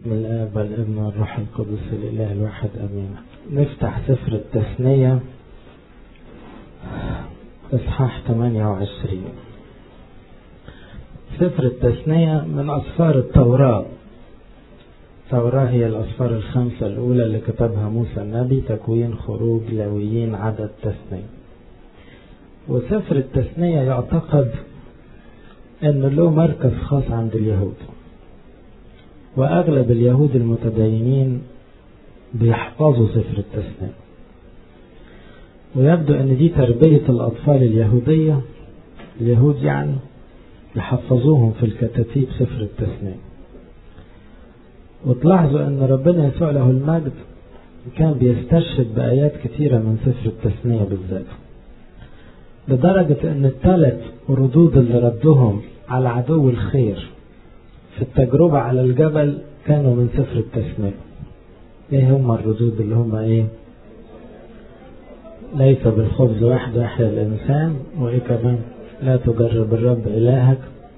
من الآب والابن والروح القدس الإله الواحد أمين نفتح سفر التثنية إصحاح 28 سفر التثنية من أسفار التوراة التوراة هي الأسفار الخمسة الأولى اللي كتبها موسى النبي تكوين خروج لاويين عدد تثنية وسفر التثنية يعتقد أنه له مركز خاص عند اليهود وأغلب اليهود المتدينين بيحفظوا سفر التثنية ويبدو أن دي تربية الأطفال اليهودية اليهود يعني يحفظوهم في الكتاتيب سفر التثنية وتلاحظوا أن ربنا يسوع له المجد كان بيستشهد بآيات كثيرة من سفر التثنية بالذات لدرجة أن الثلاث ردود اللي ردهم على عدو الخير في التجربة على الجبل كانوا من سفر التثنية ايه هم الردود اللي هم ايه ليس بالخبز وحده يحيا الانسان وايه كمان لا تجرب الرب الهك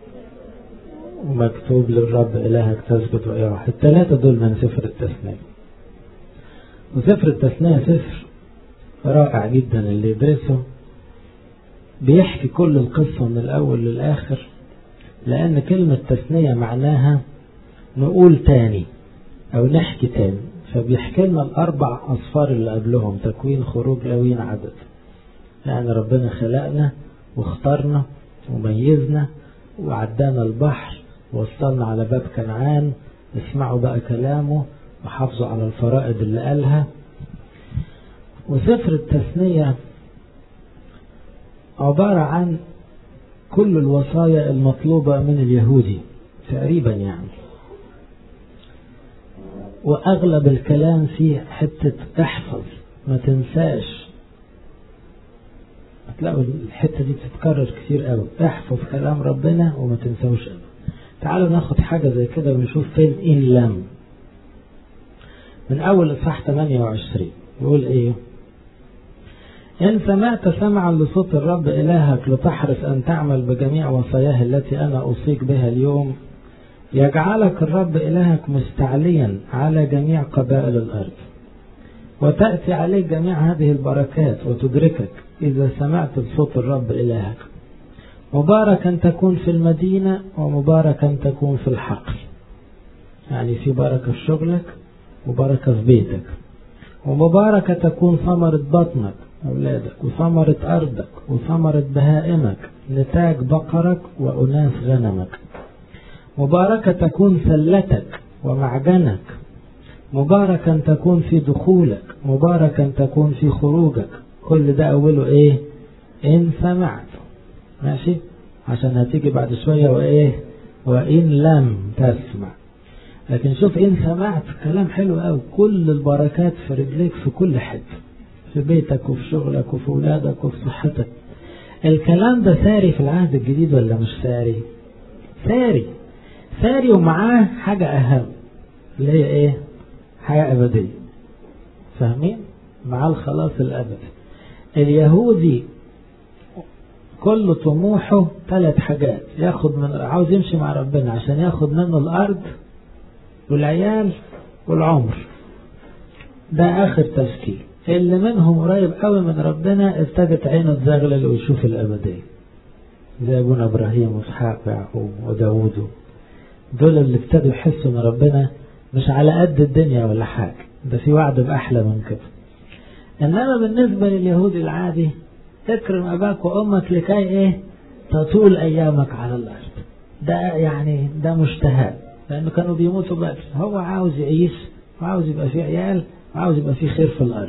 ومكتوب للرب الهك تثبت ويروح الثلاثة دول من سفر التثنية وسفر التثنية سفر رائع جدا اللي يدرسه بيحكي كل القصة من الأول للآخر لأن كلمة تثنية معناها نقول تاني أو نحكي تاني فبيحكي لنا الأربع أصفار اللي قبلهم تكوين خروج لاوين عدد يعني ربنا خلقنا واختارنا وميزنا وعدانا البحر ووصلنا على باب كنعان اسمعوا بقى كلامه وحافظوا على الفرائض اللي قالها وسفر التثنية عبارة عن كل الوصايا المطلوبة من اليهودي تقريبا يعني وأغلب الكلام فيه حتة احفظ ما تنساش هتلاقوا الحتة دي بتتكرر كتير قوي احفظ كلام ربنا وما تنساوش أبدا تعالوا ناخد حاجة زي كده ونشوف فين إن لم من أول إصحاح 28 يقول إيه إن سمعت سمعا لصوت الرب إلهك لتحرص أن تعمل بجميع وصاياه التي أنا أوصيك بها اليوم يجعلك الرب إلهك مستعليا على جميع قبائل الأرض وتأتي عليك جميع هذه البركات وتدركك إذا سمعت صوت الرب إلهك مباركا تكون في المدينة ومباركا تكون في الحقل يعني في بركة في شغلك وبركة في بيتك ومباركة تكون ثمرة بطنك أولادك وثمرة أرضك وثمرة بهائمك نتاج بقرك وأناس غنمك مباركة تكون سلتك ومعجنك مباركا تكون في دخولك مباركا تكون في خروجك كل ده أوله إيه إن سمعت ماشي عشان هتيجي بعد شوية وإيه وإن لم تسمع لكن شوف إن سمعت كلام حلو أوي كل البركات في رجليك في كل حتة في بيتك وفي شغلك وفي ولادك وفي صحتك الكلام ده ساري في العهد الجديد ولا مش ساري ساري ساري ومعاه حاجة أهم اللي هي إيه حياة أبدية فاهمين مع الخلاص الأبدي اليهودي كل طموحه ثلاث حاجات ياخد من عاوز يمشي مع ربنا عشان ياخد منه الأرض والعيال والعمر ده آخر تفكير اللي منهم قريب قوي من ربنا ابتدت عينه تزغلل ويشوف الأبدية زي أبونا إبراهيم وإسحاق ويعقوب وداوود دول اللي ابتدوا يحسوا إن ربنا مش على قد الدنيا ولا حاجة ده في وعد بأحلى من كده إنما بالنسبة لليهودي العادي اكرم أباك وأمك لكي إيه تطول أيامك على الأرض ده يعني ده مشتهى لأنه كانوا بيموتوا بدري هو عاوز يعيش وعاوز يبقى فيه عيال وعاوز يبقى فيه خير في الأرض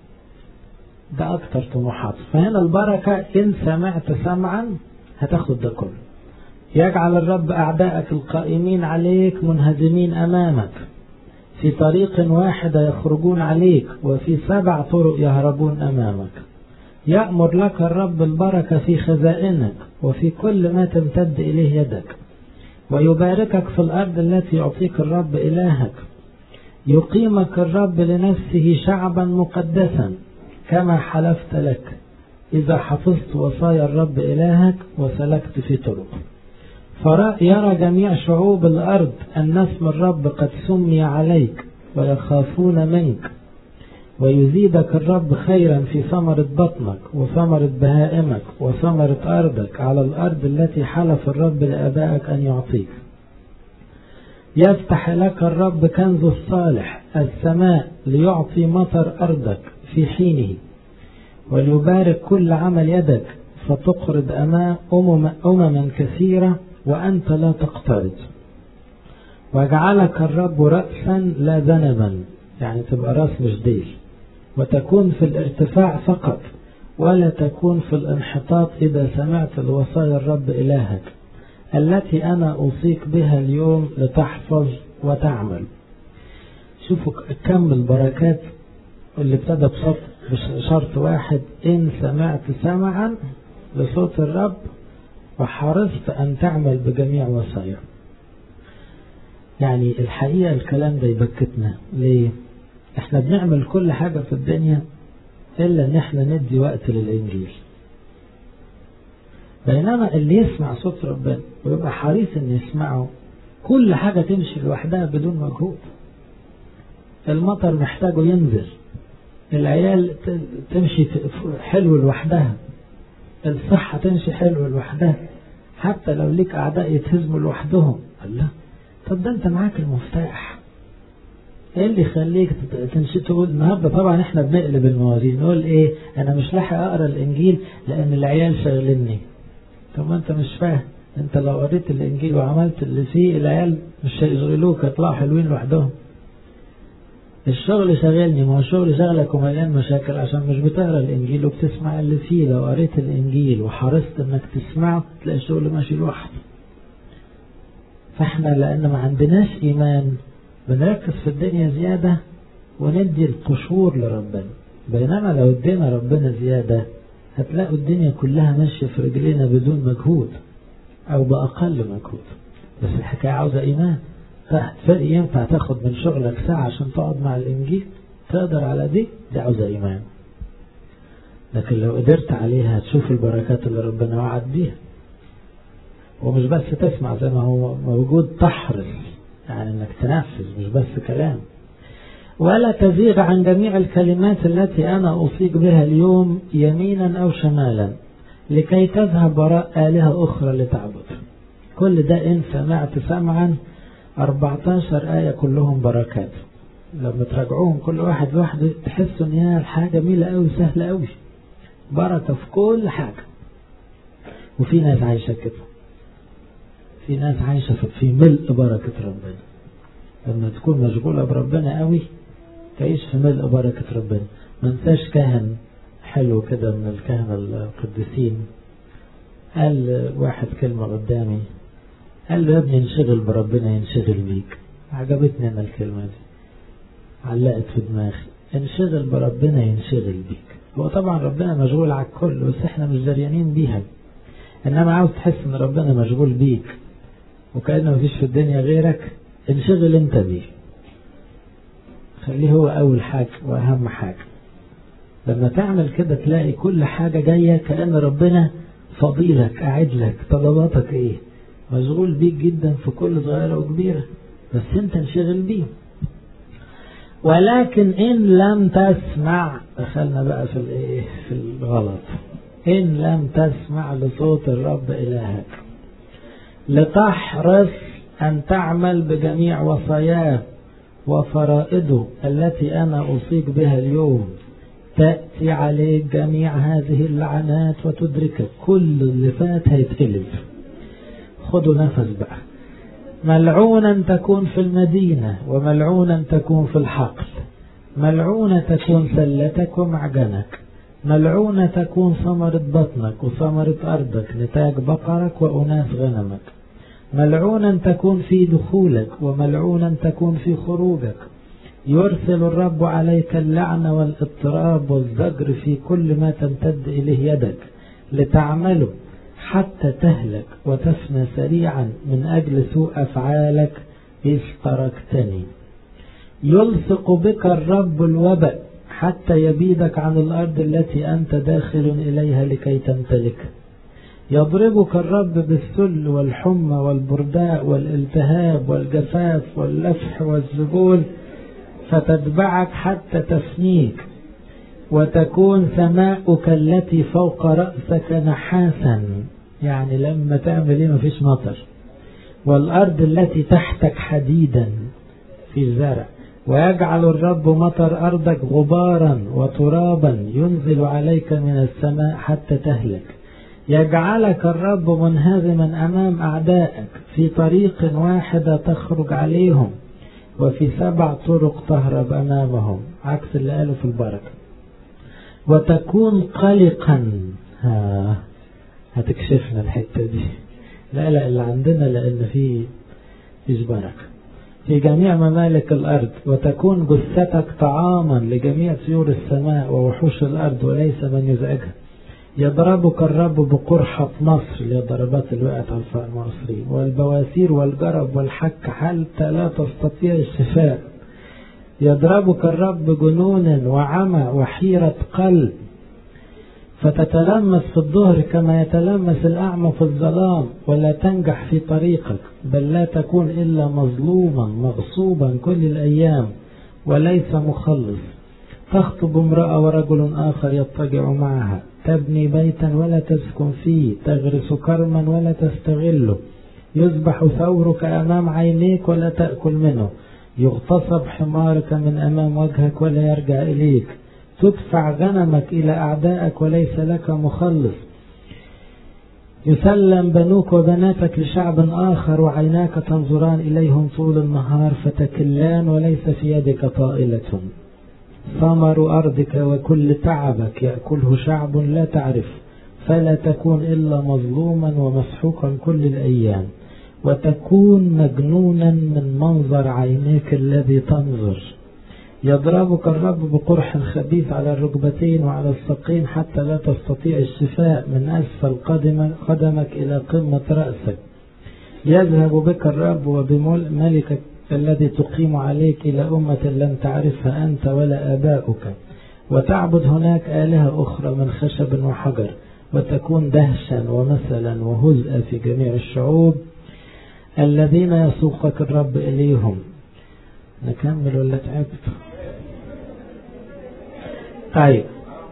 ده أكتر طموحات فهنا البركة إن سمعت سمعا هتاخد ده كله يجعل الرب أعداءك القائمين عليك منهزمين أمامك في طريق واحدة يخرجون عليك وفي سبع طرق يهربون أمامك يأمر لك الرب البركة في خزائنك وفي كل ما تمتد إليه يدك ويباركك في الأرض التي يعطيك الرب إلهك يقيمك الرب لنفسه شعبا مقدسا كما حلفت لك إذا حفظت وصايا الرب إلهك وسلكت في طرقه يرى جميع شعوب الأرض أن اسم الرب قد سمي عليك ويخافون منك ويزيدك الرب خيرا في ثمرة بطنك وثمرة بهائمك وثمرة أرضك على الأرض التي حلف الرب لآبائك أن يعطيك يفتح لك الرب كنز الصالح السماء ليعطي مطر أرضك في حينه وليبارك كل عمل يدك فتقرض أمام أمم أمما كثيرة وأنت لا تقترض وجعلك الرب رأسا لا ذنبا يعني تبقى راس مش ديل وتكون في الارتفاع فقط ولا تكون في الانحطاط إذا سمعت الوصايا الرب إلهك التي أنا أوصيك بها اليوم لتحفظ وتعمل شوفوا كم البركات اللي ابتدى بشرط بشرط واحد إن سمعت سمعا لصوت الرب وحرصت أن تعمل بجميع وصايا يعني الحقيقة الكلام ده يبكتنا ليه احنا بنعمل كل حاجة في الدنيا إلا إن احنا ندي وقت للإنجيل بينما اللي يسمع صوت ربنا ويبقى حريص إن يسمعه كل حاجة تمشي لوحدها بدون مجهود المطر محتاجه ينزل العيال تمشي حلو لوحدها الصحة تمشي حلو لوحدها حتى لو ليك أعداء يتهزموا لوحدهم الله طب ده أنت معاك المفتاح ايه اللي يخليك تمشي تقول النهارده طبعا احنا بنقلب الموازين نقول ايه انا مش لاحق اقرا الانجيل لان العيال شاغليني طب ما انت مش فاهم انت لو قريت الانجيل وعملت اللي فيه العيال مش هيشغلوك يطلعوا حلوين لوحدهم الشغل شاغلني ما هو الشغل شغلك ومليان مشاكل عشان مش بتقرا الانجيل وبتسمع اللي فيه لو قريت الانجيل وحرصت انك تسمعه تلاقي الشغل ماشي لوحده فاحنا لان ما عندناش ايمان بنركز في الدنيا زيادة وندي القشور لربنا بينما لو ادينا ربنا زيادة هتلاقوا الدنيا كلها ماشية في رجلينا بدون مجهود أو بأقل مجهود بس الحكاية عاوزة إيمان فرق ينفع تاخد من شغلك ساعة عشان تقعد مع الإنجيل تقدر على دي دي عاوزة إيمان لكن لو قدرت عليها هتشوف البركات اللي ربنا وعد بيها ومش بس تسمع زي ما هو موجود تحرص يعني انك تنفذ مش بس كلام ولا تزيغ عن جميع الكلمات التي انا اوصيك بها اليوم يمينا او شمالا لكي تذهب وراء آلهة أخرى لتعبد كل ده إن سمعت سمعا 14 آية كلهم بركات لما تراجعوهم كل واحد لوحده تحسوا إن هي الحاجة جميلة أوي سهلة أوي بركة في كل حاجة وفي ناس عايشة كده في ناس عايشة في ملء بركة ربنا لما تكون مشغولة بربنا قوي تعيش في ملء بركة ربنا ما انساش كاهن حلو كده من الكهنة القديسين قال واحد كلمة قدامي قال له يا ابني انشغل بربنا ينشغل بيك عجبتني انا الكلمة دي علقت في دماغي انشغل بربنا ينشغل بيك هو طبعا ربنا مشغول على الكل بس احنا مش دريانين بيها انما عاوز تحس ان ربنا مشغول بيك وكأنه مفيش في الدنيا غيرك انشغل انت بيه خليه هو اول حاجة واهم حاجة لما تعمل كده تلاقي كل حاجة جاية كأن ربنا فضيلك قاعد لك طلباتك ايه مشغول بيك جدا في كل صغيرة وكبيرة بس انت انشغل بيه ولكن ان لم تسمع دخلنا بقى في الايه في الغلط ان لم تسمع لصوت الرب الهك لتحرص ان تعمل بجميع وصاياه وفرائضه التي انا اوصيك بها اليوم تأتي عليك جميع هذه اللعنات وتدركك كل اللي فات هيتقلب خدوا نفس بقى ملعونا تكون في المدينة وملعونا تكون في الحقل ملعونة تكون سلتك ومعجنك ملعونة تكون ثمرة بطنك وثمرة أرضك نتاج بقرك وأناس غنمك ملعونا تكون في دخولك وملعونا تكون في خروجك يرسل الرب عليك اللعنة والاضطراب والزجر في كل ما تمتد إليه يدك لتعمله حتى تهلك وتفنى سريعا من أجل سوء أفعالك إذ تركتني يلصق بك الرب الوباء حتى يبيدك عن الأرض التي أنت داخل إليها لكي تمتلك يضربك الرب بالسل والحمى والبرداء والالتهاب والجفاف واللفح والذبول فتتبعك حتى تفنيك وتكون سماؤك التي فوق رأسك نحاسا يعني لما تعمل ايه مفيش مطر والأرض التي تحتك حديدا في الزرع ويجعل الرب مطر أرضك غبارا وترابا ينزل عليك من السماء حتى تهلك يجعلك الرب منهزما أمام أعدائك في طريق واحدة تخرج عليهم وفي سبع طرق تهرب أمامهم عكس اللي قاله في البركة وتكون قلقا ها هتكشفنا الحتة دي لا لا اللي عندنا لأن في فيش بركة في جميع ممالك الأرض وتكون جثتك طعاما لجميع طيور السماء ووحوش الأرض وليس من يزعجها يضربك الرب بقرحة مصر اللي ضربات اللي وقعت على المصريين والبواسير والجرب والحك حتى لا تستطيع الشفاء يضربك الرب بجنون وعمى وحيرة قلب فتتلمس في الظهر كما يتلمس الأعمى في الظلام ولا تنجح في طريقك بل لا تكون إلا مظلوما مغصوبا كل الأيام وليس مخلص تخطب امرأة ورجل آخر يضطجع معها تبني بيتا ولا تسكن فيه تغرس كرما ولا تستغله يذبح ثورك أمام عينيك ولا تأكل منه يغتصب حمارك من أمام وجهك ولا يرجع إليك تدفع غنمك إلى أعدائك وليس لك مخلص يسلم بنوك وبناتك لشعب آخر وعيناك تنظران إليهم طول النهار فتكلان وليس في يدك طائلة ثمر أرضك وكل تعبك يأكله شعب لا تعرف فلا تكون إلا مظلوما ومسحوقا كل الأيام وتكون مجنونا من منظر عينيك الذي تنظر يضربك الرب بقرح خبيث على الركبتين وعلى الساقين حتى لا تستطيع الشفاء من أسفل قدم قدمك إلى قمة رأسك يذهب بك الرب وبملكك الذي تقيم عليك إلى أمة لم تعرفها أنت ولا آباؤك وتعبد هناك آلهة أخرى من خشب وحجر وتكون دهشا ومثلا وهزءا في جميع الشعوب الذين يسوقك الرب إليهم نكمل ولا تعبت طيب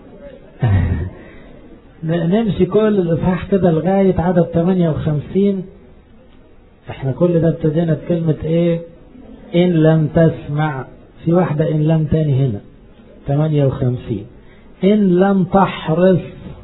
نمشي كل الإصحاح كده لغاية عدد 58 احنا كل ده ابتدينا بكلمة ايه إن لم تسمع في واحدة إن لم تاني هنا 58 إن لم تحرص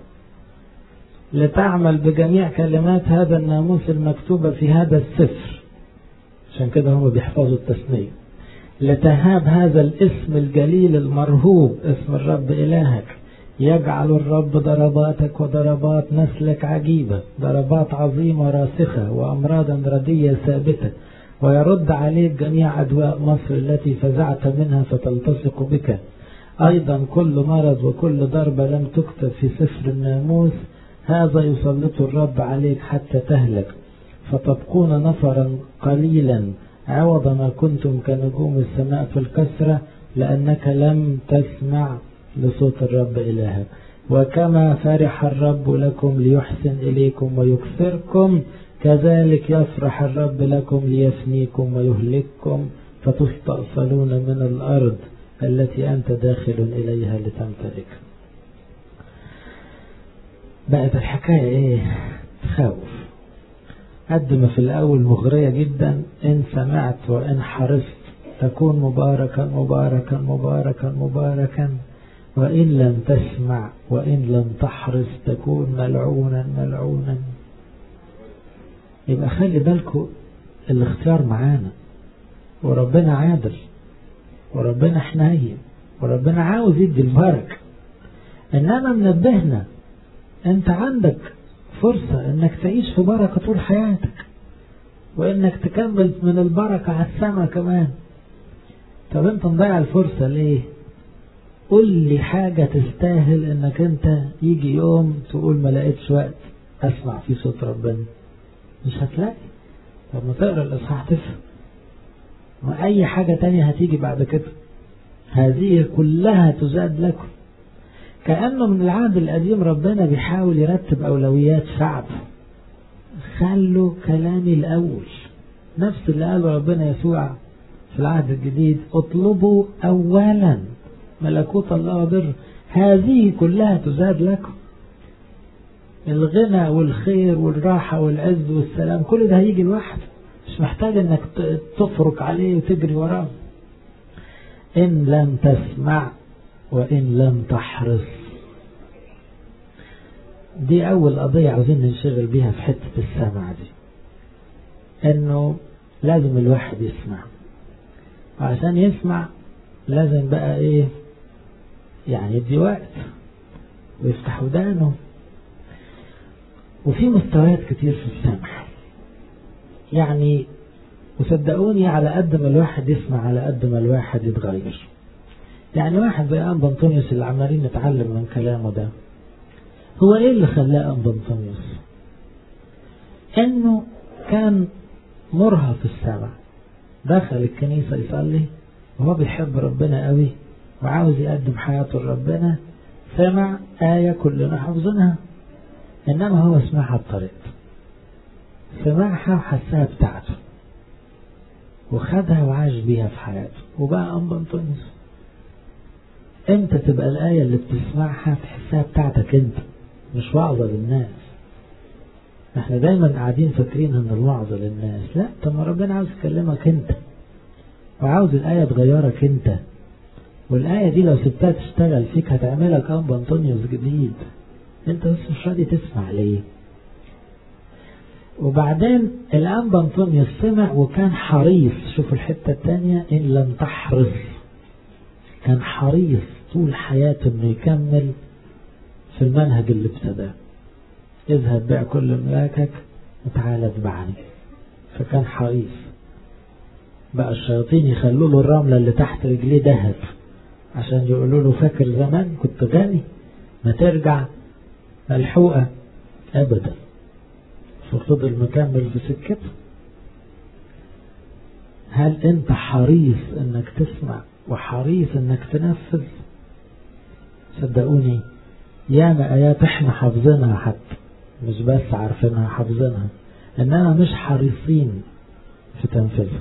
لتعمل بجميع كلمات هذا الناموس المكتوبة في هذا السفر عشان كده هم بيحفظوا التسمية لتهاب هذا الاسم الجليل المرهوب اسم الرب إلهك يجعل الرب ضرباتك وضربات نسلك عجيبة ضربات عظيمة راسخة وأمراضا ردية ثابتة ويرد عليك جميع أدواء مصر التي فزعت منها فتلتصق بك أيضا كل مرض وكل ضربة لم تكتب في سفر الناموس هذا يسلط الرب عليك حتى تهلك فتبقون نفرا قليلا عوض ما كنتم كنجوم السماء في الكسرة لأنك لم تسمع لصوت الرب إلهك وكما فرح الرب لكم ليحسن إليكم ويكثركم كذلك يفرح الرب لكم ليفنيكم ويهلككم فتستأصلون من الأرض التي أنت داخل إليها لتمتلك بقت الحكاية إيه تخوف قد ما في الأول مغرية جدا إن سمعت وإن حرصت تكون مباركا مباركا مباركا مباركا وإن لم تسمع وإن لم تحرص تكون ملعونا ملعونا يبقى خلي بالكم الاختيار معانا وربنا عادل وربنا حنين وربنا عاوز يدي البركة إنما منبهنا أنت عندك فرصة إنك تعيش في بركة طول حياتك وإنك تكمل من البركة على السماء كمان طب أنت مضيع الفرصة ليه؟ قول لي حاجة تستاهل إنك أنت يجي يوم تقول ما لقيتش وقت أسمع فيه صوت ربنا مش هتلاقي طب ما تقرا الإصحاح تفهم ما أي حاجة تانية هتيجي بعد كده هذه كلها تزاد لكم كأنه من العهد القديم ربنا بيحاول يرتب أولويات شعب خلوا كلامي الأول نفس اللي قاله ربنا يسوع في العهد الجديد اطلبوا أولا ملكوت الله وبر هذه كلها تزاد لكم الغنى والخير والراحة والعز والسلام كل ده هيجي لوحده مش محتاج انك تفرك عليه وتجري وراه ان لم تسمع وان لم تحرص دي اول قضية عاوزين ننشغل بيها في حتة السمع دي انه لازم الواحد يسمع وعشان يسمع لازم بقى ايه يعني يدي وقت ويفتح ودانه وفي مستويات كتير في السمع يعني وصدقوني على قد ما الواحد يسمع على قد ما الواحد يتغير يعني واحد زي أنبا أنطونيوس اللي عمالين نتعلم من كلامه ده هو ايه اللي خلاه أنبا أنطونيوس انه كان مرهف السمع دخل الكنيسة يصلي وهو بيحب ربنا قوي وعاوز يقدم حياته لربنا سمع آية كلنا حافظينها إنما هو سمعها بطريقته سمعها وحسها بتاعته وخدها وعاش بيها في حياته وبقى أنبا أنطونيوس امتى تبقى الآية اللي بتسمعها تحسها بتاعتك انت مش وعظة للناس احنا دايما قاعدين فاكرين ان الوعظة للناس لا طب ما ربنا عاوز يكلمك انت وعاوز الآية تغيرك انت والآية دي لو سبتها تشتغل فيك هتعملك أنبا أنطونيوس جديد انت بس مش راضي تسمع ليه وبعدين الأنبا أنطونيوس سمع وكان حريص شوفوا الحتة التانية إن لم تحرص كان حريص طول حياته انه يكمل في المنهج اللي ابتداه اذهب بيع كل ملاكك وتعالى اتبعني فكان حريص بقى الشياطين يخلوا له الرملة اللي تحت رجليه ذهب عشان يقولوا له فاكر زمان كنت غني ما ترجع ملحوقة أبدا ففضل مكمل في سكته هل أنت حريص أنك تسمع وحريص أنك تنفذ صدقوني ياما آيات احنا حافظينها حتى مش بس عارفينها حافظينها إنما مش حريصين في تنفيذها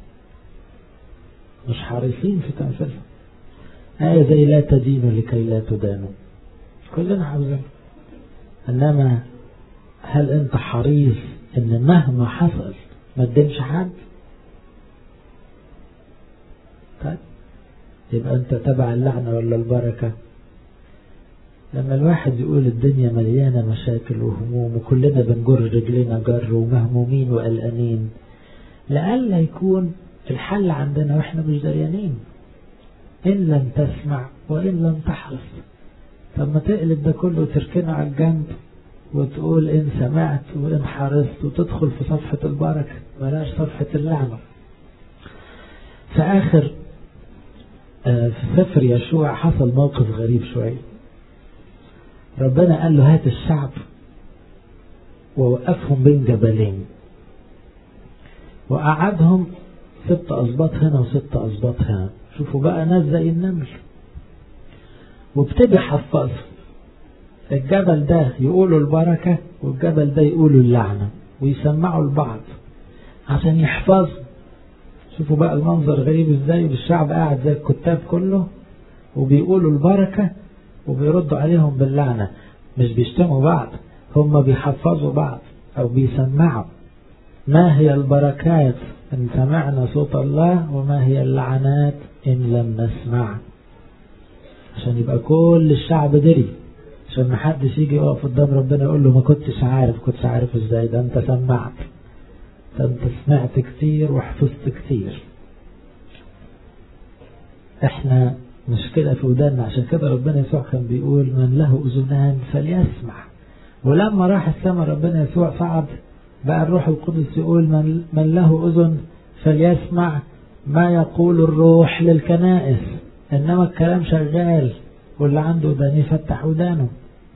مش حريصين في تنفيذها آية زي لا تدينوا لكي لا تدانوا كلنا حافظينها إنما هل أنت حريص إن مهما حصل ما تدينش حد طيب يبقى أنت تبع اللعنة ولا البركة لما الواحد يقول الدنيا مليانة مشاكل وهموم وكلنا بنجر رجلنا جر ومهمومين وقلقانين لألا يكون الحل عندنا واحنا مش دريانين إن لم تسمع وإن لم تحرص طب ما تقلب ده كله وتركنه على الجنب وتقول إن سمعت وإن حرصت وتدخل في صفحة البركة بلاش صفحة اللعنة في آخر في سفر يشوع حصل موقف غريب شوية ربنا قال له هات الشعب ووقفهم بين جبلين وقعدهم ست أسباط هنا وست أسباط هنا شوفوا بقى ناس زي النمل وابتدي حفظهم الجبل ده يقولوا البركة والجبل ده يقولوا اللعنة ويسمعوا لبعض عشان يحفظوا شوفوا بقى المنظر غريب ازاي والشعب قاعد زي الكتاب كله وبيقولوا البركة وبيردوا عليهم باللعنة مش بيشتموا بعض هم بيحفظوا بعض أو بيسمعوا ما هي البركات إن سمعنا صوت الله وما هي اللعنات إن لم نسمع عشان يبقى كل الشعب دري عشان ما حدش يجي يقف قدام ربنا يقول له ما كنتش عارف كنتش عارف ازاي ده انت سمعت ده انت سمعت كتير وحفظت كتير احنا مش كده في ودانا عشان كده ربنا يسوع كان بيقول من له اذنان فليسمع ولما راح السماء ربنا يسوع صعد بقى الروح القدس يقول من, من له اذن فليسمع ما يقول الروح للكنائس انما الكلام شغال واللي عنده ودان يفتح ودانه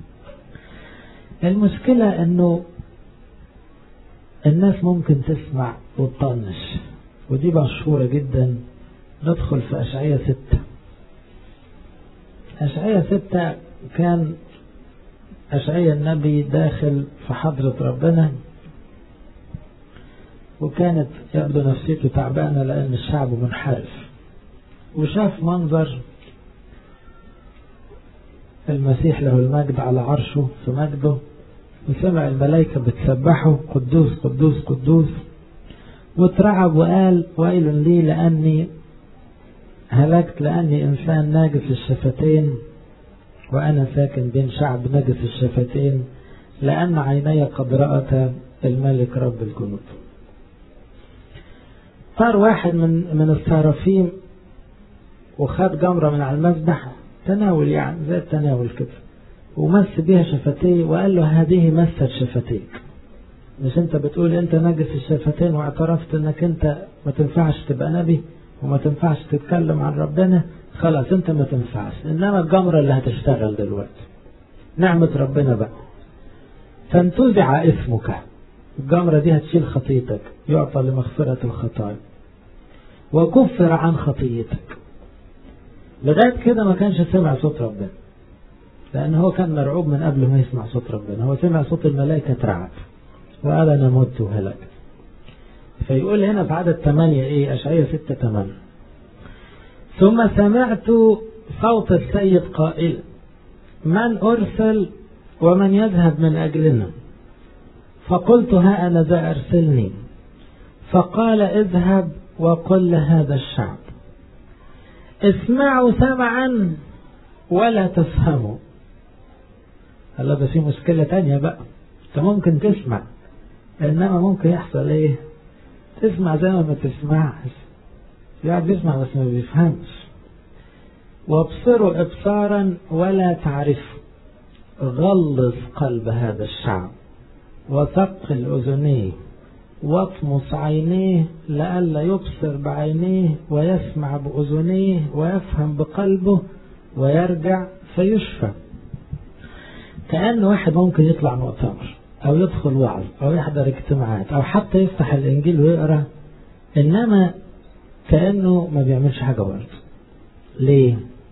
المشكلة انه الناس ممكن تسمع وتطنش ودي مشهورة جدا ندخل في أشعية ستة أشعية ستة كان أشعيا النبي داخل في حضرة ربنا وكانت يبدو نفسيته تعبانة لأن الشعب منحرف وشاف منظر المسيح له المجد على عرشه في مجده وسمع الملائكة بتسبحه قدوس قدوس قدوس واترعب وقال ويل لي لأني هلكت لأني إنسان ناجس الشفتين وأنا ساكن بين شعب نجس الشفتين لأن عيني قد رأت الملك رب الجنود صار واحد من من الصرافيم وخد جمرة من على المذبح تناول يعني زي التناول كده ومس بيها شفتيه وقال له هذه مست شفتيك مش انت بتقول انت نجس الشفتين واعترفت انك انت ما تنفعش تبقى نبي وما تنفعش تتكلم عن ربنا خلاص انت ما تنفعش انما الجمرة اللي هتشتغل دلوقتي نعمة ربنا بقى فانتزع اسمك الجمرة دي هتشيل خطيتك يعطى لمغفرة الخطايا وكفر عن خطيتك لغاية كده ما كانش سمع صوت ربنا لأن هو كان مرعوب من قبل ما يسمع صوت ربنا هو سمع صوت الملائكة اترعب وقال أنا مت وهلكت فيقول هنا في عدد 8 إيه أشعية 6 8 ثم سمعت صوت السيد قائل من أرسل ومن يذهب من أجلنا فقلت ها أنا ذا أرسلني فقال اذهب وقل لهذا الشعب اسمعوا سمعا ولا تفهموا هلا ده في مشكلة تانية بقى انت ممكن تسمع انما ممكن يحصل ايه تسمع زي ما ما تسمعش يقعد بيسمع بس ما بيفهمش وابصروا ابصارا ولا تعرفوا غلظ قلب هذا الشعب وثقل اذنيه واطمس عينيه لئلا يبصر بعينيه ويسمع باذنيه ويفهم بقلبه ويرجع فيشفى كأن واحد ممكن يطلع مؤتمر أو يدخل وعظ أو يحضر اجتماعات أو حتى يفتح الإنجيل ويقرأ إنما كأنه ما بيعملش حاجة برضه ليه؟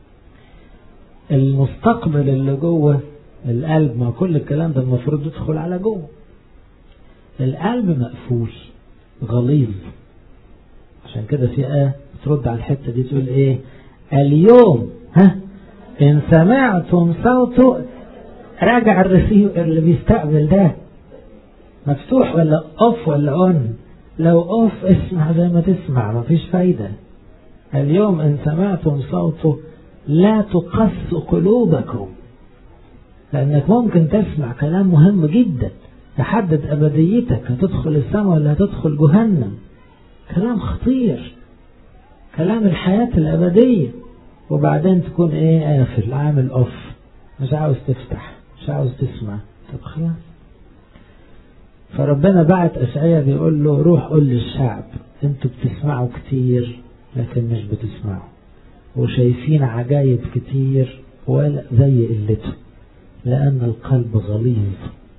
المستقبل اللي جوه القلب ما كل الكلام ده المفروض يدخل على جوه القلب مقفول غليظ عشان كده في آية ترد على الحتة دي تقول إيه؟ اليوم ها إن سمعتم صوته راجع الرسيف اللي بيستقبل ده مفتوح ولا اوف ولا اون لو اوف اسمع زي ما تسمع مفيش فايدة اليوم ان سمعتم صوته لا تقص قلوبكم لانك ممكن تسمع كلام مهم جدا يحدد ابديتك هتدخل السماء ولا هتدخل جهنم كلام خطير كلام الحياة الابدية وبعدين تكون ايه قافل عامل اوف مش عاوز تفتح مش عاوز تسمع طب خلاص فربنا بعت أشعية بيقول له روح قول للشعب انتوا بتسمعوا كتير لكن مش بتسمعوا وشايفين عجايب كتير ولا زي قلته لأن القلب غليظ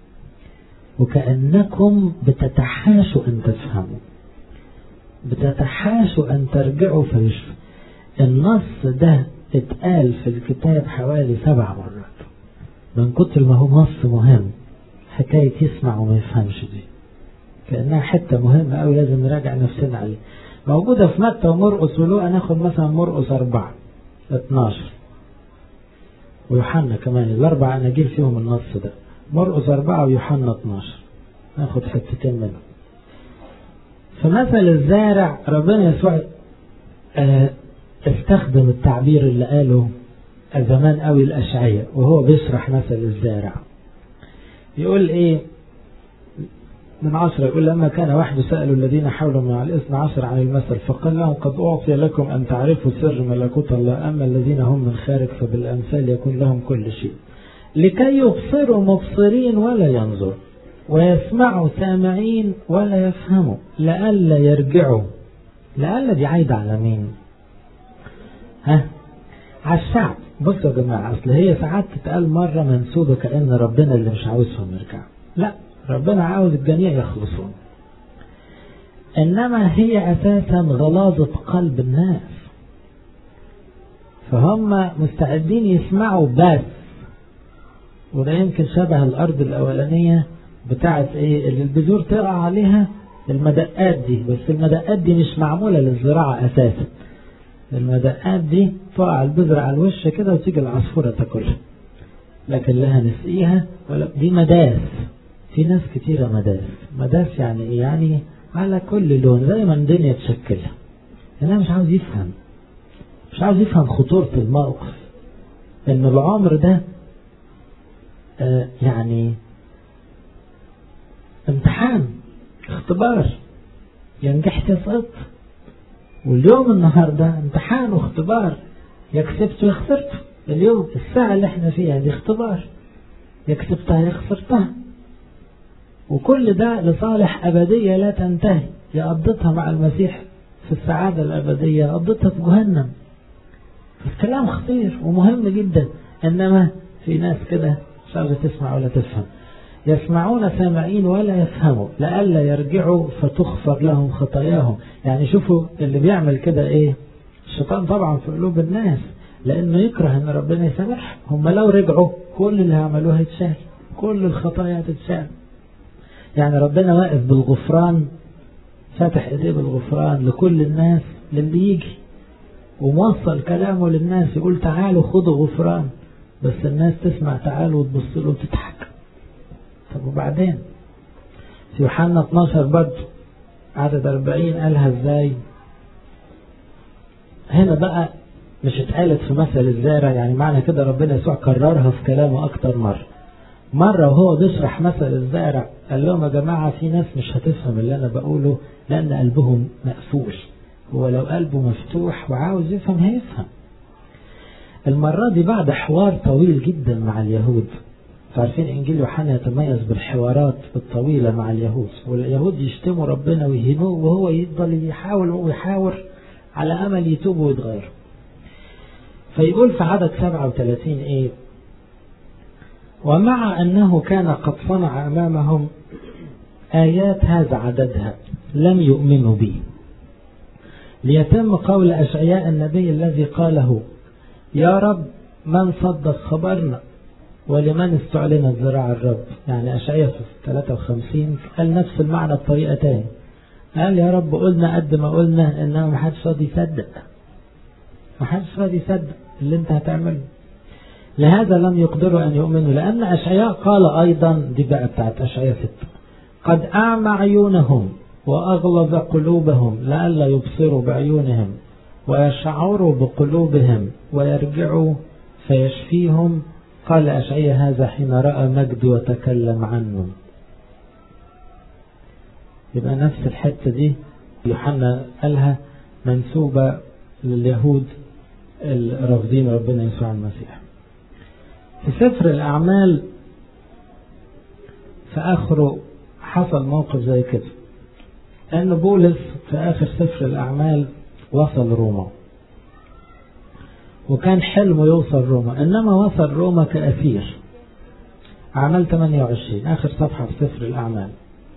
وكأنكم بتتحاشوا أن تفهموا بتتحاشوا أن ترجعوا فيشفوا النص ده اتقال في الكتاب حوالي سبع مرات من كتر ما هو نص مهم حكاية يسمع وما يفهمش دي كأنها حتة مهمة أوي لازم نراجع نفسنا عليه موجودة في متى ومرقس ولوقا ناخد مثلا مرقس أربعة 12 ويوحنا كمان الأربع أناجيل فيهم النص ده مرقس أربعة ويوحنا 12 ناخد حتتين منهم فمثل الزارع ربنا يسوع آه استخدم التعبير اللي قاله زمان قوي الأشعية وهو بيشرح مثل الزارع يقول ايه من عشرة يقول لما كان واحد سألوا الذين حولوا مع الاثنى عشر عن المثل فقال لهم قد أعطي لكم أن تعرفوا سر ملكوت الله أما الذين هم من خارج فبالأمثال يكون لهم كل شيء لكي يبصروا مبصرين ولا ينظر ويسمعوا سامعين ولا يفهموا لئلا يرجعوا لئلا دي عايدة على مين ها على الشعب بصوا يا جماعة أصل هي ساعات تتقال مرة منسوبة كأن ربنا اللي مش عاوزهم يرجعوا لا ربنا عاوز الجميع يخلصون إنما هي أساسا غلاظة قلب الناس فهم مستعدين يسمعوا بس وده يمكن شبه الأرض الأولانية بتاعت إيه اللي البذور تقع عليها المدقات دي بس المدقات دي مش معمولة للزراعة أساسا المدقات دي تقع البذرة على الوش كده وتيجي العصفورة تاكلها لكن لها نسقيها ولا دي مداس في ناس كتيرة مداس مداس يعني ايه يعني على كل لون زي ما الدنيا تشكلها انا مش عاوز يفهم مش عاوز يفهم خطورة الموقف ان العمر ده آه يعني امتحان اختبار يا نجحت يا سقطت واليوم النهارده امتحان واختبار يا كسبت يا خسرت اليوم الساعة اللي احنا فيها دي اختبار يا كسبتها يا خسرتها وكل ده لصالح أبدية لا تنتهي يا قضيتها مع المسيح في السعادة الأبدية قضيتها في جهنم الكلام خطير ومهم جدا إنما في ناس كده مش عاوزة تسمع ولا تفهم يسمعون سامعين ولا يفهموا لئلا يرجعوا فتغفر لهم خطاياهم يعني شوفوا اللي بيعمل كده ايه الشيطان طبعا في قلوب الناس لانه يكره ان ربنا يسامحهم هم لو رجعوا كل اللي عملوه هيتشال كل الخطايا هتتشال يعني ربنا واقف بالغفران فاتح ايديه بالغفران لكل الناس للي يجي وموصل كلامه للناس يقول تعالوا خدوا غفران بس الناس تسمع تعالوا وتبص له وتضحك طب وبعدين في يوحنا 12 برضه عدد 40 قالها ازاي هنا بقى مش اتقالت في مثل الزارع يعني معنى كده ربنا يسوع كررها في كلامه اكتر مرة مرة وهو بيشرح مثل الزارع قال لهم يا جماعة في ناس مش هتفهم اللي انا بقوله لان قلبهم مقفول هو لو قلبه مفتوح وعاوز يفهم هيفهم المرة دي بعد حوار طويل جدا مع اليهود عارفين انجيل يوحنا يتميز بالحوارات الطويلة مع اليهود واليهود يشتموا ربنا ويهنوه وهو يفضل يحاول ويحاور على امل يتوبوا ويتغيروا فيقول في عدد 37 ايه ومع انه كان قد صنع امامهم ايات هذا عددها لم يؤمنوا به ليتم قول اشعياء النبي الذي قاله يا رب من صدق خبرنا ولمن استعلنت ذراع الرب يعني أشعية 53 قال نفس المعنى بطريقة تاني قال يا رب قلنا قد ما قلنا إنما ما حدش راضي يصدق ما حدش راضي يصدق اللي أنت هتعمله لهذا لم يقدروا أن يؤمنوا لأن أشعياء قال أيضا دي بقى بتاعت أشعياء 6 قد أعمى عيونهم وأغلظ قلوبهم لئلا يبصروا بعيونهم ويشعروا بقلوبهم ويرجعوا فيشفيهم قال أشعياء هذا حين رأى مجد وتكلم عنه يبقى نفس الحتة دي يوحنا قالها منسوبة لليهود الرافضين ربنا يسوع المسيح في سفر الأعمال في آخره حصل موقف زي كده أن بولس في آخر سفر الأعمال وصل روما وكان حلمه يوصل روما إنما وصل روما كأسير أعمال 28 آخر صفحة في سفر الأعمال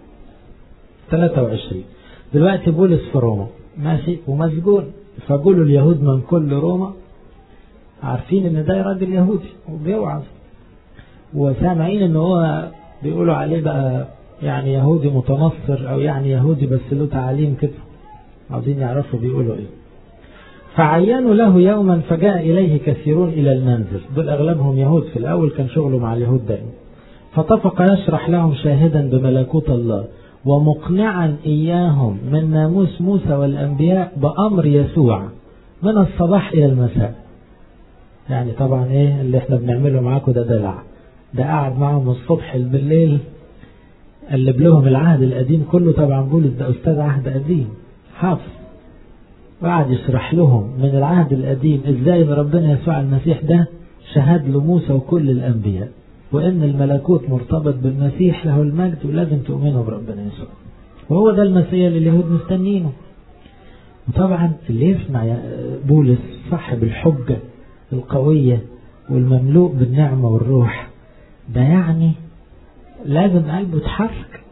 23 دلوقتي بولس في روما ماشي ومسجون فقولوا اليهود من كل روما عارفين ان ده راجل يهودي وبيوعظ وسامعين ان هو بيقولوا عليه بقى يعني يهودي متنصر او يعني يهودي بس له تعاليم كده عاوزين يعرفوا بيقولوا ايه فعينوا له يوما فجاء إليه كثيرون إلى المنزل دول أغلبهم يهود في الأول كان شغله مع اليهود دائما فطفق يشرح لهم شاهدا بملكوت الله ومقنعا إياهم من ناموس موسى والأنبياء بأمر يسوع من الصباح إلى المساء يعني طبعا إيه اللي احنا بنعمله معاكم ده دلع ده قاعد معهم الصبح بالليل قلب لهم العهد القديم كله طبعا بولس ده أستاذ عهد قديم حافظ وقعد يشرح لهم من العهد القديم ازاي ان ربنا يسوع المسيح ده شهد له موسى وكل الانبياء وان الملكوت مرتبط بالمسيح له المجد ولازم تؤمنوا بربنا يسوع وهو ده المسيح اللي اليهود مستنينه وطبعا اللي يسمع بولس صاحب الحجة القوية والمملوء بالنعمة والروح ده يعني لازم قلبه يتحرك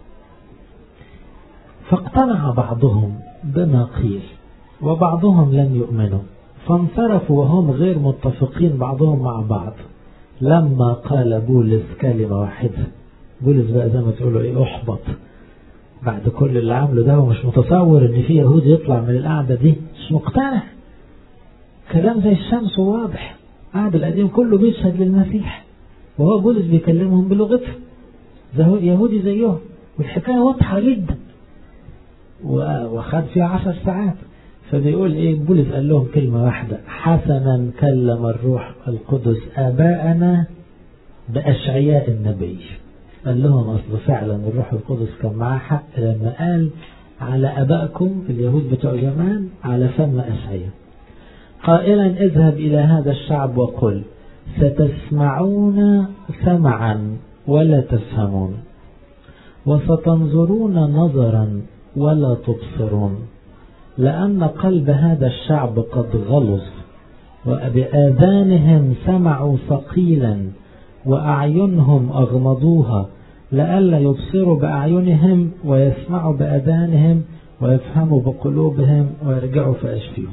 فاقتنع بعضهم بما قيل وبعضهم لم يؤمنوا فانصرفوا وهم غير متفقين بعضهم مع بعض لما قال بولس كلمة واحدة بولس بقى زي ما تقولوا ايه احبط بعد كل اللي عمله ده ومش متصور ان في يهودي يطلع من القعدة دي مش مقتنع كلام زي الشمس وواضح العهد القديم كله بيشهد للمسيح وهو بولس بيكلمهم بلغتهم زي يهودي زيهم والحكاية واضحة جدا وخد فيها عشر ساعات فبيقول ايه بولس قال لهم كلمة واحدة حسنا كلم الروح القدس آباءنا بأشعياء النبي قال لهم أصل فعلا الروح القدس كان معاه حق لما قال على أبائكم اليهود بتوع زمان على فم أشعياء قائلا اذهب إلى هذا الشعب وقل ستسمعون سمعا ولا تفهمون وستنظرون نظرا ولا تبصرون لأن قلب هذا الشعب قد غلظ وبآذانهم سمعوا ثقيلا وأعينهم أغمضوها لئلا يبصروا بأعينهم ويسمعوا بأذانهم ويفهموا بقلوبهم ويرجعوا فأشفيهم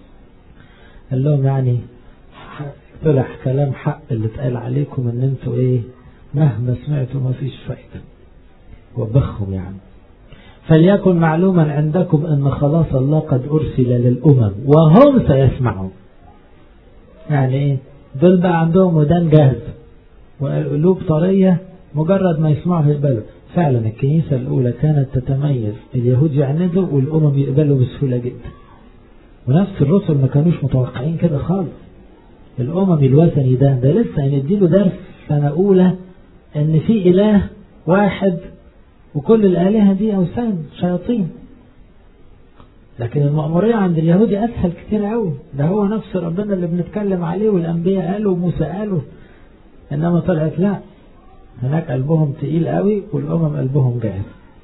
قال لهم يعني طلع كلام حق اللي اتقال عليكم ان انتوا ايه مهما سمعتوا ما فيش فايدة وبخهم يعني فليكن معلوما عندكم ان خلاص الله قد ارسل للامم وهم سيسمعون يعني ايه دول بقى عندهم ودان جاهز والقلوب طرية مجرد ما يسمعوا يقبلوا فعلا الكنيسة الأولى كانت تتميز اليهود يعندوا والأمم يقبلوا بسهولة جدا ونفس الرسل ما كانوش متوقعين كده خالص الأمم الوثني ده ده لسه هنديله درس سنة أولى إن في إله واحد وكل الآلهة دي أوثان شياطين لكن المأمورية عند اليهود أسهل كتير قوي ده هو نفس ربنا اللي بنتكلم عليه والأنبياء قالوا وموسى قالوا إنما طلعت لا هناك قلبهم تقيل قوي والأمم قلبهم جاهز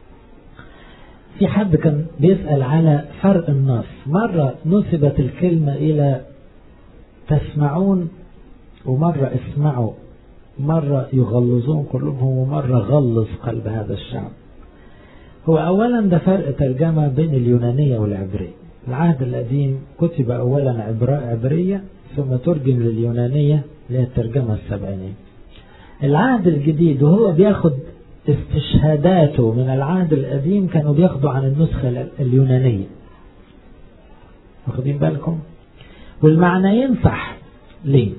في حد كان بيسأل على فرق النص مرة نسبت الكلمة إلى تسمعون ومرة اسمعوا مرة يغلظون قلوبهم ومرة غلظ قلب هذا الشعب هو أولا ده فرق ترجمة بين اليونانية والعبرية العهد القديم كتب أولا عبراء عبرية ثم ترجم لليونانية اللي هي الترجمة السبعينية العهد الجديد وهو بياخد استشهاداته من العهد القديم كانوا بياخدوا عن النسخة اليونانية واخدين بالكم والمعنيين صح ليه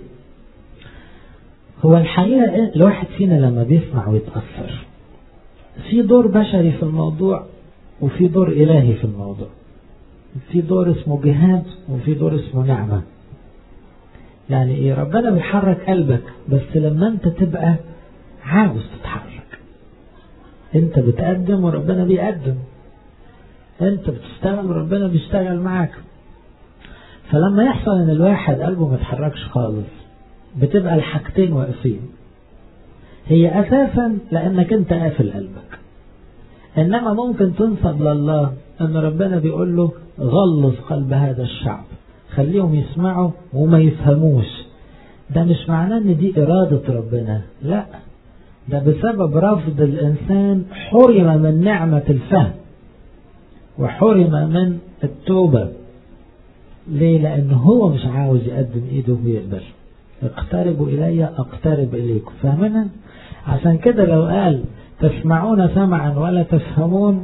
هو الحقيقة الواحد فينا لما بيسمع ويتأثر في دور بشري في الموضوع وفي دور إلهي في الموضوع في دور اسمه جهاد وفي دور اسمه نعمة يعني ايه ربنا بيحرك قلبك بس لما انت تبقى عاوز تتحرك انت بتقدم وربنا بيقدم انت بتشتغل وربنا بيشتغل معاك فلما يحصل ان الواحد قلبه ما يتحركش خالص بتبقى الحاجتين واقفين هي اساسا لانك انت قافل قلبك انما ممكن تنسب لله ان ربنا بيقول له غلظ قلب هذا الشعب خليهم يسمعوا وما يفهموش ده مش معناه ان دي ارادة ربنا لا ده بسبب رفض الانسان حرم من نعمة الفهم وحرم من التوبة ليه لأنه هو مش عاوز يقدم إيده ويقبل اقتربوا إلي أقترب إليكم فاهمنا عشان كده لو قال تسمعون سمعا ولا تفهمون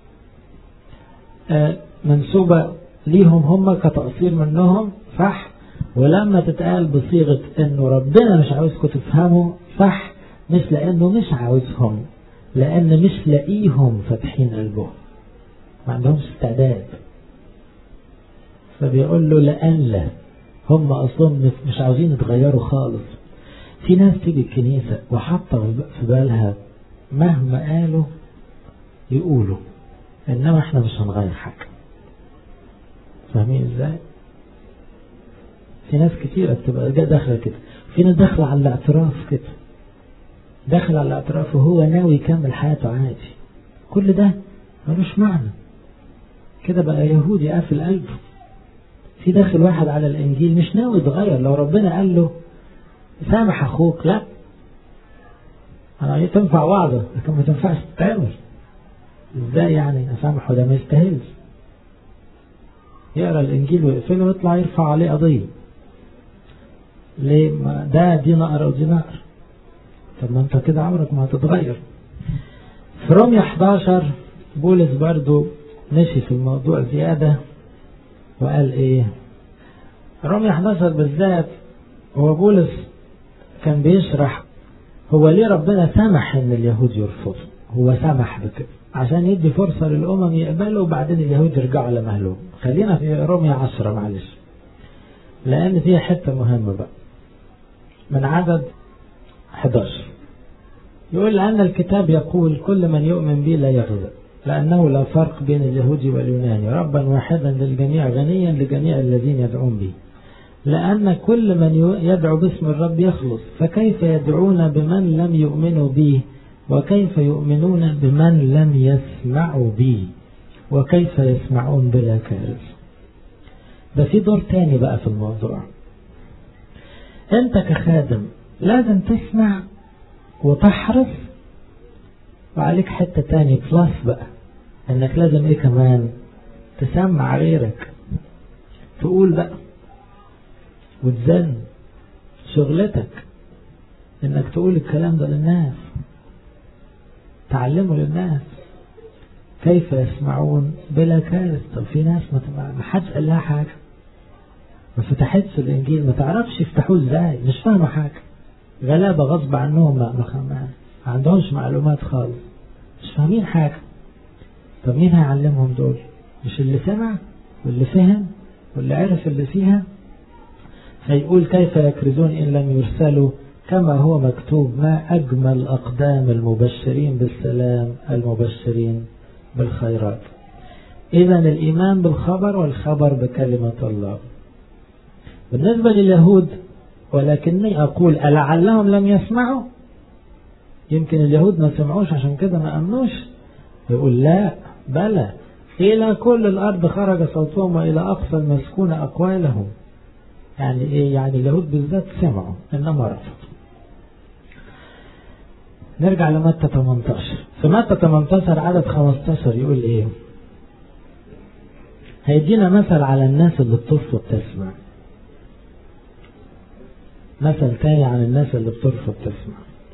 آه منسوبة ليهم هم كتقصير منهم صح ولما تتقال بصيغة انه ربنا مش عاوزكم تفهموا صح مش لانه مش عاوزهم لان مش لاقيهم فاتحين قلبهم ما عندهمش استعداد فبيقول له لألا هم أصلا مش عاوزين يتغيروا خالص في ناس تيجي الكنيسة وحاطة في بالها مهما قالوا يقولوا إنما إحنا مش هنغير حاجة فاهمين إزاي؟ في ناس كتيرة بتبقى داخلة كده في ناس داخلة على الاعتراف كده داخل على الاعتراف وهو ناوي يكمل حياته عادي كل ده ملوش معنى كده بقى يهودي قافل قلبه في داخل واحد على الانجيل مش ناوي يتغير لو ربنا قال له سامح اخوك لا انا تنفع وعظة لكن ما تنفعش تتعمل ازاي يعني اسامحه ده ما يستاهلش يقرا الانجيل ويقفله ويطلع يرفع عليه قضيه ليه ما ده دي نقرة ودي نقرة طب ما انت كده عمرك ما هتتغير في رومية 11 بولس برضو مشي في الموضوع زيادة وقال ايه رومية 11 بالذات هو بولس كان بيشرح هو ليه ربنا سمح ان اليهود يرفضوا هو سمح بكده عشان يدي فرصة للأمم يقبلوا وبعدين اليهود يرجعوا لمهلهم خلينا في رومية 10 معلش لأن فيها حتة مهمة بقى من عدد 11 يقول لأن الكتاب يقول كل من يؤمن بي لا يغزى لأنه لا فرق بين اليهودي واليوناني ربا واحدا للجميع غنيا لجميع الذين يدعون به لأن كل من يدعو باسم الرب يخلص فكيف يدعون بمن لم يؤمنوا به وكيف يؤمنون بمن لم يسمعوا به وكيف يسمعون بلا كارث ده في دور تاني بقى في الموضوع انت كخادم لازم تسمع وتحرص وعليك حتة تاني بلس بقى انك لازم ايه كمان تسمع غيرك تقول بقى وتزن شغلتك انك تقول الكلام ده للناس تعلمه للناس كيف يسمعون بلا كارث طب في ناس ما حدش قال لها حاجة ما فتحتش الانجيل ما تعرفش يفتحوه ازاي مش فاهمة حاجة غلابة غصب عنهم ما, ما عندهمش معلومات خالص مش فاهمين حاجة طب مين هيعلمهم دول مش اللي سمع واللي فهم واللي عرف اللي فيها فيقول كيف يكرزون إن لم يرسلوا كما هو مكتوب ما أجمل أقدام المبشرين بالسلام المبشرين بالخيرات إذا الإيمان بالخبر والخبر بكلمة الله بالنسبة لليهود ولكني أقول ألعلهم لم يسمعوا يمكن اليهود ما سمعوش عشان كده ما أمنوش يقول لا بلى إلى كل الأرض خرج صوتهم وإلى أقصى المسكون أقوالهم يعني إيه يعني اليهود بالذات سمعوا إنما رفضوا نرجع لمتى 18 في متى 18 عدد 15 يقول إيه هيدينا مثل على الناس اللي بترفض تسمع مثل تاني عن الناس اللي بترفض تسمع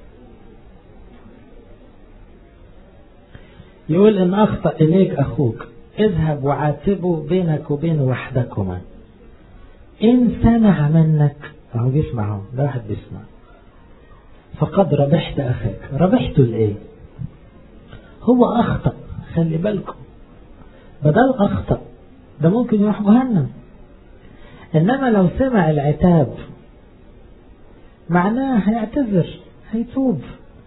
يقول إن أخطأ إليك أخوك اذهب وعاتبه بينك وبين وحدكما إن سمع منك أهو بيسمع ده واحد بيسمع فقد ربحت أخاك ربحته لإيه هو أخطأ خلي بالكم بدل أخطأ ده ممكن يروح جهنم إنما لو سمع العتاب معناه هيعتذر هيتوب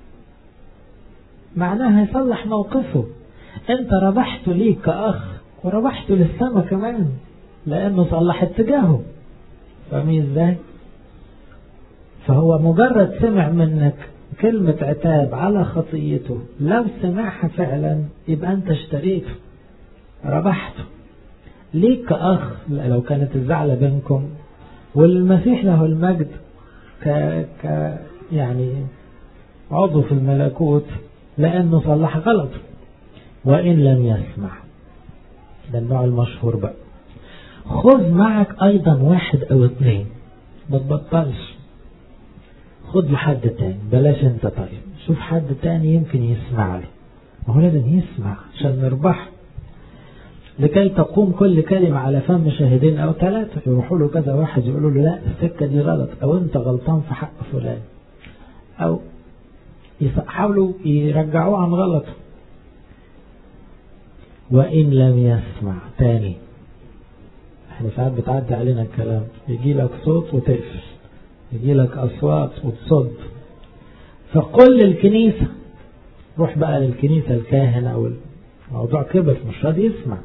معناه هيصلح موقفه انت ربحته ليك كأخ وربحته للسما كمان لانه صلح اتجاهه فاهمين ازاي فهو مجرد سمع منك كلمة عتاب على خطيته لو سمعها فعلا يبقى انت اشتريته ربحته ليك كأخ لو كانت الزعلة بينكم والمسيح له المجد ك... ك يعني عضو في الملكوت لأنه صلح غلط وإن لم يسمع ده النوع المشهور بقى خذ معك أيضا واحد أو اثنين ما تبطلش خد لحد تاني بلاش انت طيب شوف حد تاني يمكن يسمع لي ما هو لازم يسمع عشان نربح لكي تقوم كل كلمة على فم شاهدين أو ثلاثة يروحوا له كذا واحد يقولوا له لا السكة دي غلط أو أنت غلطان في حق فلان أو يحاولوا يرجعوه عن غلطه وإن لم يسمع تاني احنا ساعات بتعدي علينا الكلام يجي لك صوت وتقفل يجي لك أصوات وتصد فقل للكنيسة روح بقى للكنيسة الكاهن أو الموضوع كبر مش راضي يسمع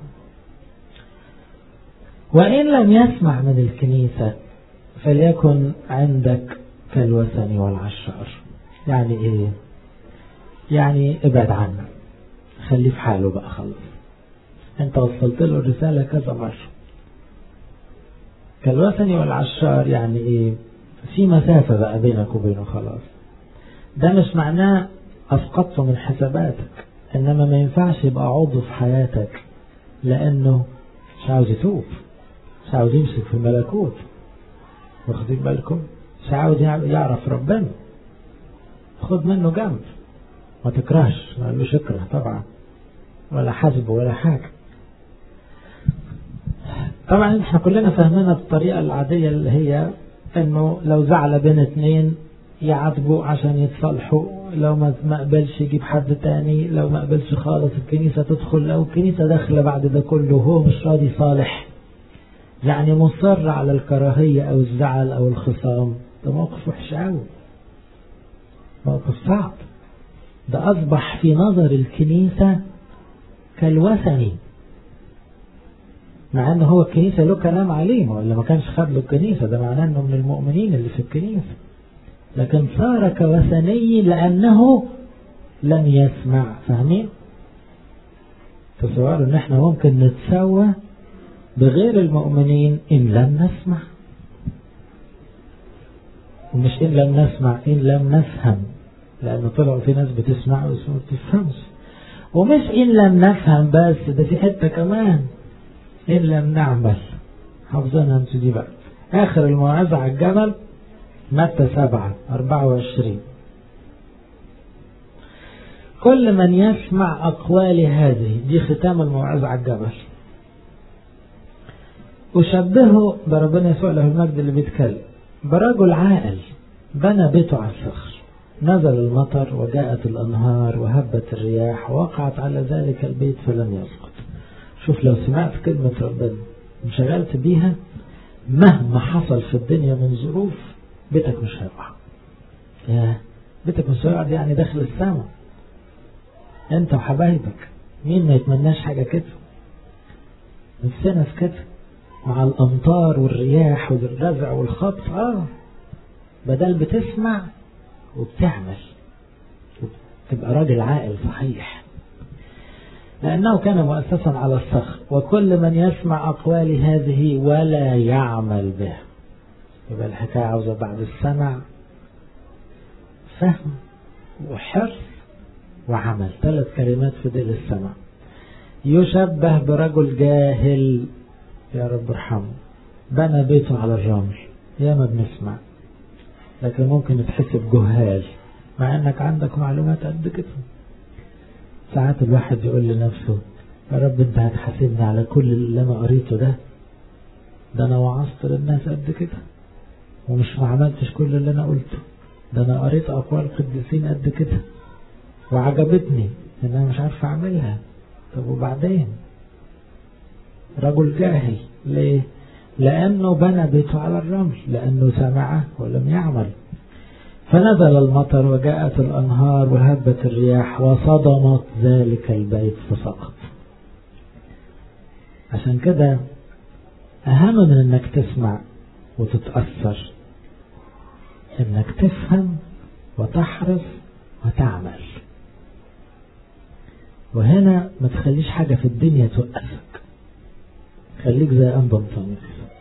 وإن لم يسمع من الكنيسة فليكن عندك كالوثن والعشار يعني إيه يعني ابعد عنه خليه في حاله بقى خلص انت وصلت له الرسالة كذا مرة كالوثني والعشار يعني ايه في مسافة بقى بينك وبينه خلاص ده مش معناه أسقطته من حساباتك إنما ما ينفعش يبقى عضو في حياتك لأنه مش عاوز يتوب مش عاوز يمسك في الملكوت واخدين بالكم مش عاوز يعرف ربنا خد منه جنب ما تكرهش ما قالوش اكره طبعا ولا حاسبه ولا حاجة طبعا احنا كلنا فاهمينها بالطريقة العادية اللي هي انه لو زعل بين اتنين يعاتبوا عشان يتصالحوا لو ما قبلش يجيب حد تاني لو ما قبلش خالص الكنيسة تدخل لو الكنيسة داخلة بعد ده كله وهو مش راضي صالح يعني مصر على الكراهية او الزعل او الخصام ده موقف وحش قوي موقف صعب ده اصبح في نظر الكنيسة كالوثني مع ان هو الكنيسة له كلام عليه ولا ما كانش خد له الكنيسة ده معناه انه من المؤمنين اللي في الكنيسة لكن صار كوثني لانه لم يسمع فاهمين تصوروا ان احنا ممكن نتسوى بغير المؤمنين ان لم نسمع ومش ان لم نسمع ان لم نفهم لانه طلعوا في ناس بتسمع بس ما بتفهمش ومش ان لم نفهم بس ده في حته كمان إن لم نعمل حافظينها انتوا دي بقى آخر الموعظة على الجبل متى سبعة أربعة وعشرين كل من يسمع أقوال هذه دي ختام الموعظة على الجبل أشبهه بربنا يسوع له المجد اللي بيتكلم برجل عاقل بنى بيته على الصخر نزل المطر وجاءت الأنهار وهبت الرياح ووقعت على ذلك البيت فلم يسقط شوف لو سمعت كلمة ربنا وشغلت بيها مهما حصل في الدنيا من ظروف بيتك مش هيقع يا بيتك مش هيقع يعني داخل السماء انت وحبايبك مين ما يتمناش حاجة كده نفسنا في كده مع الامطار والرياح والرزع والخطف اه بدل بتسمع وبتعمل تبقى راجل عاقل صحيح لأنه كان مؤسسا على الصخر وكل من يسمع أقوال هذه ولا يعمل به يبقى الحكاية عاوزة بعد السمع فهم وحرص وعمل ثلاث كلمات في ديل السمع يشبه برجل جاهل يا رب ارحمه بنى بيته على الرمل يا ما بنسمع لكن ممكن تحسب جهال مع انك عندك معلومات قد كده ساعات الواحد يقول لنفسه يا رب انت هتحاسبني على كل اللي انا قريته ده ده انا وعظت للناس قد كده ومش ما عملتش كل اللي انا قلته ده انا قريت اقوال قديسين قد كده وعجبتني ان انا مش عارف اعملها طب وبعدين رجل جاهل ليه لانه بنى بيته على الرمل لانه سمعه ولم يعمل فنزل المطر وجاءت الأنهار وهبت الرياح وصدمت ذلك البيت فسقط عشان كده أهم من أنك تسمع وتتأثر أنك تفهم وتحرص وتعمل وهنا ما تخليش حاجة في الدنيا توقفك خليك زي أنبا طميس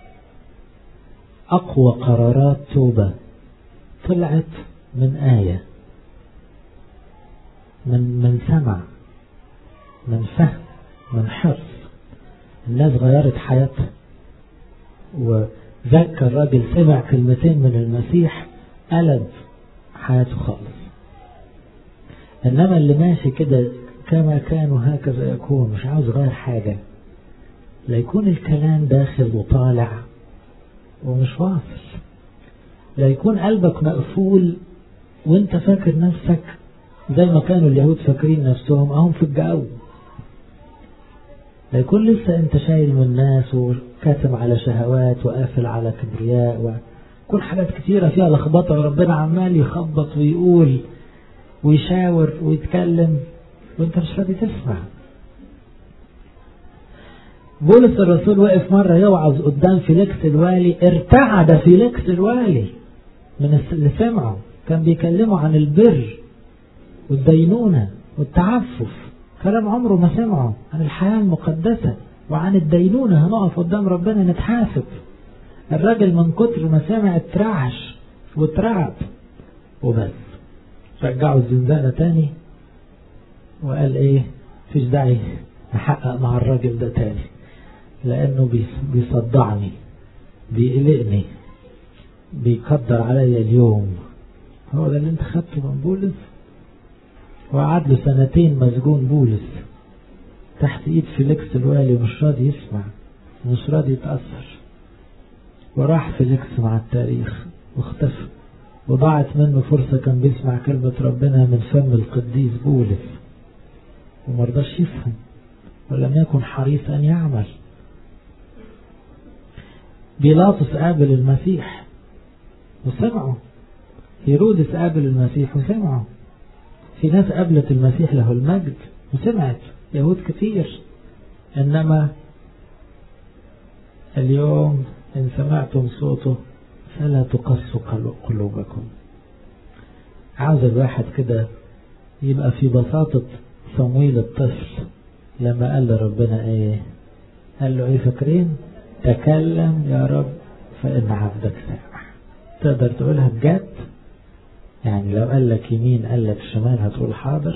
أقوى قرارات توبة طلعت من آية من من سمع من فهم من حرص الناس غيرت حياتها وذكر الراجل سمع كلمتين من المسيح قلب حياته خالص انما اللي ماشي كده كما كان وهكذا يكون مش عاوز غير حاجة لا يكون الكلام داخل وطالع ومش واصل لا يكون قلبك مقفول وانت فاكر نفسك زي ما كانوا اليهود فاكرين نفسهم اهم في الجو لا يكون لسه انت شايل من الناس وكاتم على شهوات وقافل على كبرياء وكل حاجات كتيرة فيها لخبطة وربنا عمال يخبط ويقول ويشاور ويتكلم وانت مش راضي تسمع بولس الرسول وقف مرة يوعظ قدام فيليكس الوالي ارتعد فيليكس الوالي من اللي سمعه كان بيكلمه عن البر والدينونة والتعفف كلام عمره ما سمعه عن الحياة المقدسة وعن الدينونة هنقف قدام ربنا نتحاسب الراجل من كتر ما سمع اترعش واترعب وبس رجعوا الزنزانة تاني وقال ايه فيش داعي نحقق مع الراجل ده تاني لانه بيصدعني بيقلقني بيقدر عليا اليوم هو ده اللي انت خدته من بولس وقعد له سنتين مسجون بولس تحت ايد فيليكس الوالي ومش راضي يسمع مش راضي يتأثر وراح فيليكس مع التاريخ واختفى وضاعت منه فرصة كان بيسمع كلمة ربنا من فم القديس بولس ومرضاش يفهم ولم يكن حريص أن يعمل بيلاطس قابل المسيح وسمعه هيرودس قابل المسيح وسمعه في ناس قابلت المسيح له المجد وسمعت يهود كتير إنما اليوم إن سمعتم صوته فلا تقسوا قلوبكم عاوز الواحد كده يبقى في بساطة صمويل الطفل لما قال لربنا ايه قال له ايه فاكرين تكلم يا رب فإن عبدك سامع تقدر تقولها بجد يعني لو قال لك يمين قال لك شمال هتقول حاضر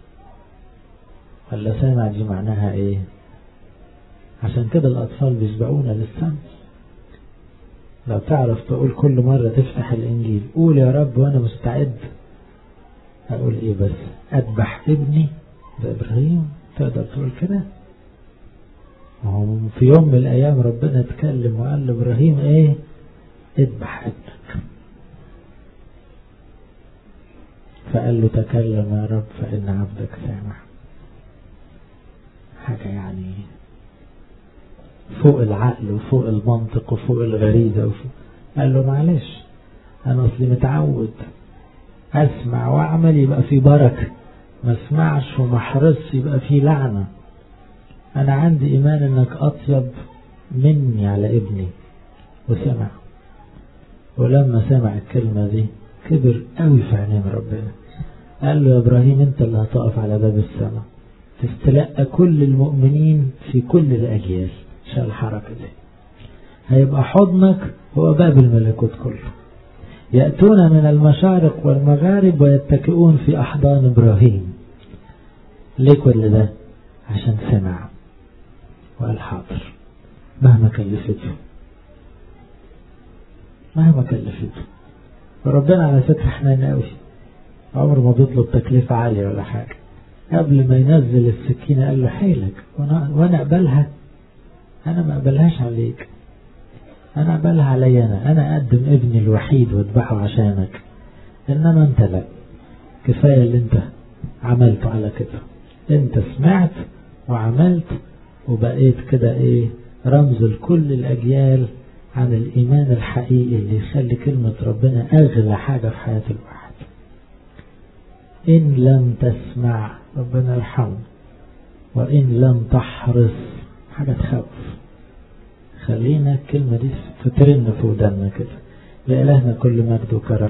ولا سامع دي معناها ايه عشان كده الأطفال بيسبقونا للسمع لو تعرف تقول كل مرة تفتح الإنجيل قول يا رب وأنا مستعد أقول إيه بس أذبح ابني ده إبراهيم تقدر تقول كده ما هو في يوم من الأيام ربنا اتكلم وقال لإبراهيم إيه اذبح ابنك فقال له تكلم يا رب فإن عبدك سامع حاجة يعني فوق العقل وفوق المنطق وفوق الغريزة وفوق قال له معلش أنا أصلي متعود أسمع وأعمل يبقى في بركة ما اسمعش وما احرصش يبقى في لعنة أنا عندي إيمان إنك أطيب مني على ابني وسمع ولما سمع الكلمة دي كبر قوي في عينين ربنا قال له يا إبراهيم أنت اللي هتقف على باب السماء تستلقى كل المؤمنين في كل الأجيال عشان الحركة دي هيبقى حضنك هو باب الملكوت كله يأتون من المشارق والمغارب ويتكئون في أحضان إبراهيم ليه كل ده عشان سمع وقال حاضر مهما كلفته مهما كلفته وربنا على فكرة حنان قوي عمره ما بيطلب تكلفة عالية ولا حاجة قبل ما ينزل السكينة قال له حيلك وانا اقبلها انا ما اقبلهاش عليك انا اقبلها علي انا انا اقدم ابني الوحيد واذبحه عشانك انما انت لا كفاية اللي انت عملته على كده انت سمعت وعملت وبقيت كده ايه رمز لكل الاجيال عن الايمان الحقيقي اللي يخلي كلمة ربنا اغلى حاجة في حياة الواحد ان لم تسمع ربنا يرحمه وان لم تحرص حاجة تخوف خلينا الكلمة دي فترن في ودنا كده لإلهنا كل مجد وكرم